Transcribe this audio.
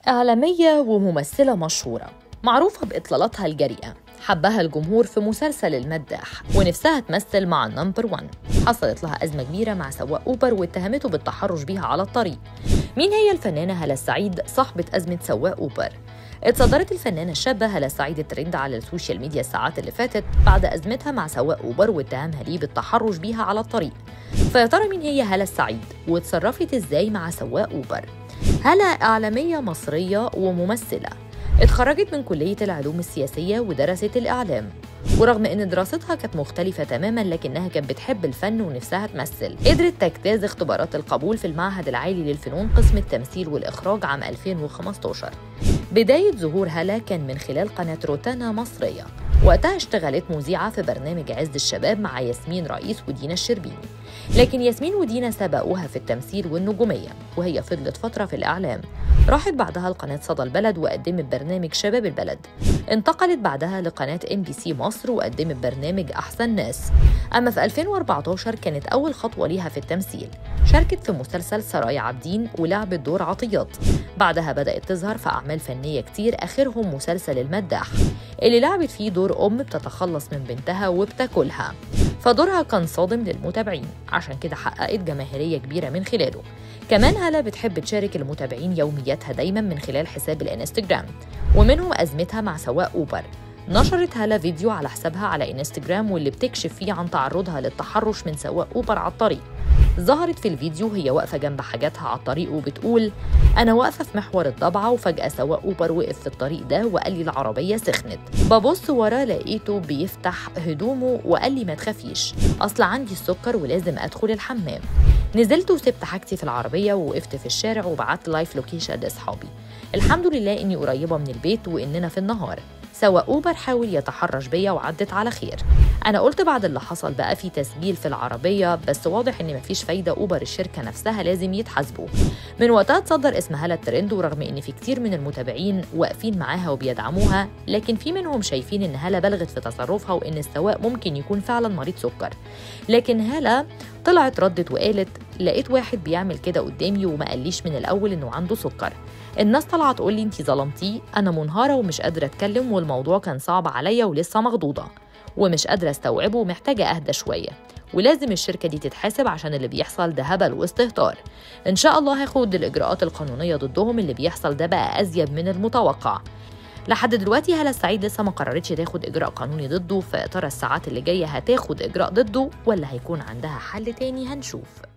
إعلامية وممثلة مشهورة معروفة بإطلالاتها الجريئة حبها الجمهور في مسلسل المداح ونفسها تمثل مع النمبر 1 حصلت لها أزمة كبيرة مع سواق أوبر واتهمته بالتحرش بيها على الطريق مين هي الفنانة هلا السعيد صاحبة أزمة سواق أوبر؟ اتصدرت الفنانة الشابة هلا سعيد الترند على السوشيال ميديا الساعات اللي فاتت بعد أزمتها مع سواق أوبر واتهامها ليه بالتحرش بيها على الطريق فيا ترى مين هي هلا السعيد واتصرفت ازاي مع سواق أوبر؟ هلا إعلامية مصرية وممثلة اتخرجت من كلية العلوم السياسية ودرست الإعلام ورغم ان دراستها كانت مختلفة تماما لكنها كانت بتحب الفن ونفسها تمثل قدرت تجتاز اختبارات القبول في المعهد العالي للفنون قسم التمثيل والإخراج عام 2015 بداية ظهور هلا كان من خلال قناة روتانا مصرية وقتها اشتغلت مذيعة في برنامج عز الشباب مع ياسمين رئيس ودينا الشربيني لكن ياسمين ودينا سبقوها في التمثيل والنجومية وهي فضلت فترة في الإعلام راحت بعدها لقناة صدى البلد وقدمت برنامج شباب البلد انتقلت بعدها لقناة ام بي سي مصر وقدمت برنامج أحسن ناس أما في 2014 كانت أول خطوة ليها في التمثيل شاركت في مسلسل سرايا عابدين ولعبت دور عطيات بعدها بدأت تظهر في أعمال فنية كتير آخرهم مسلسل المداح اللي لعبت فيه دور أم بتتخلص من بنتها وبتاكلها فدورها كان صادم للمتابعين عشان كده حققت جماهيرية كبيرة من خلاله كمان هلا بتحب تشارك المتابعين يومياتها دايما من خلال حساب الانستجرام ومنهم أزمتها مع سواق أوبر نشرت هلا فيديو على حسابها على انستجرام واللي بتكشف فيه عن تعرضها للتحرش من سواق أوبر على الطريق ظهرت في الفيديو هي واقفة جنب حاجاتها على الطريق وبتقول أنا واقفة في محور الضبعة وفجأة سواق أوبر وقف في الطريق ده وقال لي العربية سخنت ببص وراه لقيته بيفتح هدومه وقال لي ما تخافيش أصل عندي السكر ولازم أدخل الحمام نزلت وسبت حاجتي في العربية ووقفت في الشارع وبعت لايف لوكيشن لأصحابي الحمد لله إني قريبة من البيت وإننا في النهار سواق أوبر حاول يتحرش بيا وعدت على خير أنا قلت بعد اللي حصل بقى في تسجيل في العربية بس واضح إن مفيش فايدة أوبر الشركة نفسها لازم يتحاسبوا من وقتها تصدر اسمها هلا الترند ورغم إن في كتير من المتابعين واقفين معاها وبيدعموها لكن في منهم شايفين إن هلا بلغت في تصرفها وإن السواق ممكن يكون فعلا مريض سكر لكن هلا طلعت ردت وقالت لقيت واحد بيعمل كده قدامي وما قاليش من الأول إنه عنده سكر الناس طالعه تقول لي انت ظلمتيه انا منهاره ومش قادره اتكلم والموضوع كان صعب عليا ولسه مخضوضه ومش قادره استوعبه ومحتاجه اهدى شويه ولازم الشركه دي تتحاسب عشان اللي بيحصل ده هبل واستهتار ان شاء الله هاخد الاجراءات القانونيه ضدهم اللي بيحصل ده بقى ازيد من المتوقع لحد دلوقتي هلا السعيد لسه ما قررتش تاخد اجراء قانوني ضده فيا ترى الساعات اللي جايه هتاخد اجراء ضده ولا هيكون عندها حل تاني هنشوف